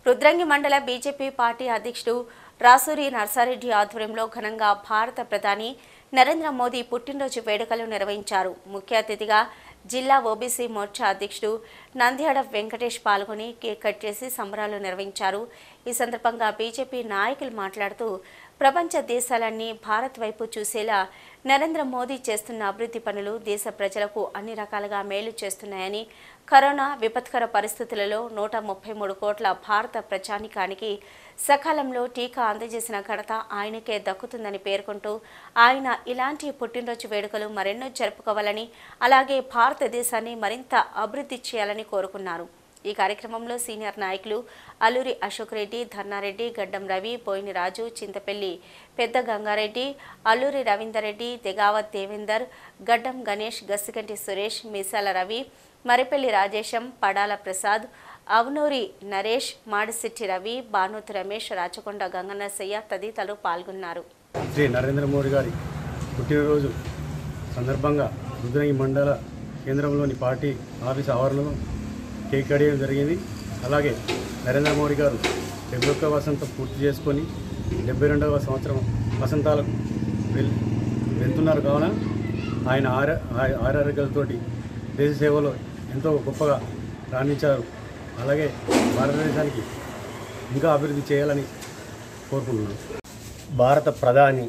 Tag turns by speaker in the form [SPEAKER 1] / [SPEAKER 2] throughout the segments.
[SPEAKER 1] రుద్రంగి మండల BJP party అధ్యక్షుడు రాసూరి నర్సారెడ్డి ఆధ్వర్యంలో ఘనంగా భారత ప్రధాని నరేంద్ర మోదీ పుట్టినరోజు వేడుకలు నిర్వహించారు ముఖ్య అతిథిగా జిల్లా ఓబీసీ మోర్చా అధ్యక్షుడు నంద్యాడ వెంకటేష్ పాల్గొని కేక్ కట్ చేసి సంబరాలు నిర్వహించారు ఈ సందర్భంగా బీజేపీ నాయకులు మాట్లాడుతూ ప్రపంచ దేశాలన్నీ భారత్ వైపు చూసేలా నరేంద్ర మోదీ చేస్తున్న అభివృద్ధి పనులు దేశ ప్రజలకు అన్ని రకాలుగా మేలు చేస్తున్నాయని కరోనా విపత్కర పరిస్థితులలో నూట ముప్పై మూడు కోట్ల భారత ప్రజానికానికి సకాలంలో టీకా అందజేసిన ఘనత ఆయనకే దక్కుతుందని పేర్కొంటూ ఆయన ఇలాంటి పుట్టినరోజు వేడుకలు మరెన్నో జరుపుకోవాలని అలాగే భారతదేశాన్ని మరింత అభివృద్ధి చేయాలని కోరుకున్నారు ఈ కార్యక్రమంలో సీనియర్ నాయకులు అల్లూరి అశోక్ రెడ్డి ధర్నారెడ్డి గడ్డం రవి పోయిన రాజు చింతపల్లి పెద్ద గంగారెడ్డి అల్లూరి రవీందర్ రెడ్డి తెగావత్ దేవేందర్ గడ్డం గణేష్ గస్సిగంటి సురేష్ మీసాల రవి మరిపల్లి రాజేశం పడాల ప్రసాద్ అవనూరి నరేష్ మాడిశెట్టి రవి భానుత్ రమేష్ రాచకొండ గంగనరసయ్య తదితరులు పాల్గొన్నారు
[SPEAKER 2] శ్రీ నరేంద్ర మోడీ గారి పుట్టినరోజు సందర్భంగా రుద్రంగి మండల కేంద్రంలోని పార్టీ ఆఫీస్ ఆవరణలో కేక్ కడియడం జరిగింది అలాగే నరేంద్ర మోడీ గారు డెబ్బై ఒక్క వసంతం పూర్తి చేసుకొని డెబ్బై రెండవ సంవత్సరం వసంతాలకు వెళ్ వెళ్తున్నారు కావున ఆయన ఆర ఆయ- ఆరోగ్యాలతోటి దేశ సేవలో ఎంతో గొప్పగా రాణించారు అలాగే భారతదేశానికి ఇంకా అభివృద్ధి చేయాలని కోరుకుంటున్నాను భారత ప్రధాని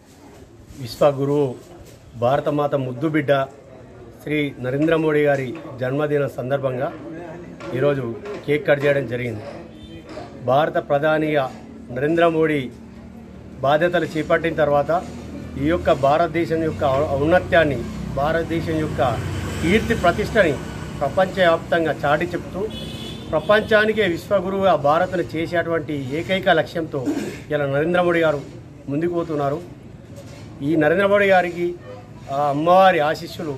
[SPEAKER 2] విశ్వగురువు భారతమాత ముద్దు బిడ్డ శ్రీ నరేంద్ర మోడీ గారి జన్మదిన సందర్భంగా ఈరోజు కేక్ కట్ చేయడం జరిగింది భారత ప్రధానిగా నరేంద్ర మోడీ బాధ్యతలు చేపట్టిన తర్వాత ఈ యొక్క భారతదేశం యొక్క ఔ- ఔన్నత్యాన్ని భారతదేశం యొక్క కీర్తి ప్రతిష్టని ప్రపంచవ్యాప్తంగా చాటి చెప్తూ ప్రపంచానికే విశ్వగురువుగా భారత్ను చేసేటువంటి ఏకైక లక్ష్యంతో ఇలా నరేంద్ర మోడీ గారు ముందుకు పోతున్నారు ఈ నరేంద్ర మోడీ గారికి ఆ అమ్మవారి ఆశీస్సులు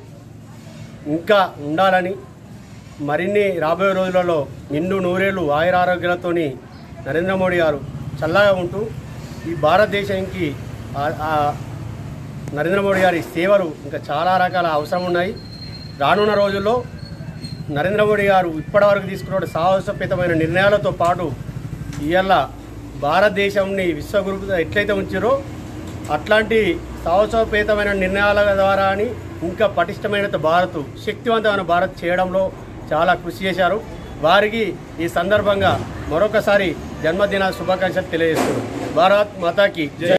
[SPEAKER 2] ఇంకా ఉండాలని మరిన్ని రాబోయే రోజులలో నిండు నూరేళ్ళు ఆయురారోగ్యాలతోని నరేంద్ర మోడీ గారు చల్లగా ఉంటూ ఈ భారతదేశానికి ఆ- ఆ నరేంద్ర మోడీ గారి సేవలు ఇంకా చాలా రకాల అవసరం ఉన్నాయి రానున్న రోజుల్లో నరేంద్ర మోడీ గారు ఇప్పటివరకు తీసుకున్న సాహసోపేతమైన నిర్ణయాలతో పాటు ఇవాళ భారతదేశంని విశ్వగురు ఎట్లయితే ఉంచారో అట్లాంటి సాహసోపేతమైన నిర్ణయాల ద్వారా అని ఇంకా పటిష్టమైన భారత్ శక్తివంతమైన భారత్ చేయడంలో చాలా కృషి చేశారు వారికి ఈ సందర్భంగా మరొకసారి జన్మదిన శుభాకాంక్షలు తెలియజేస్తున్నారు భారత్ మాతాకి జై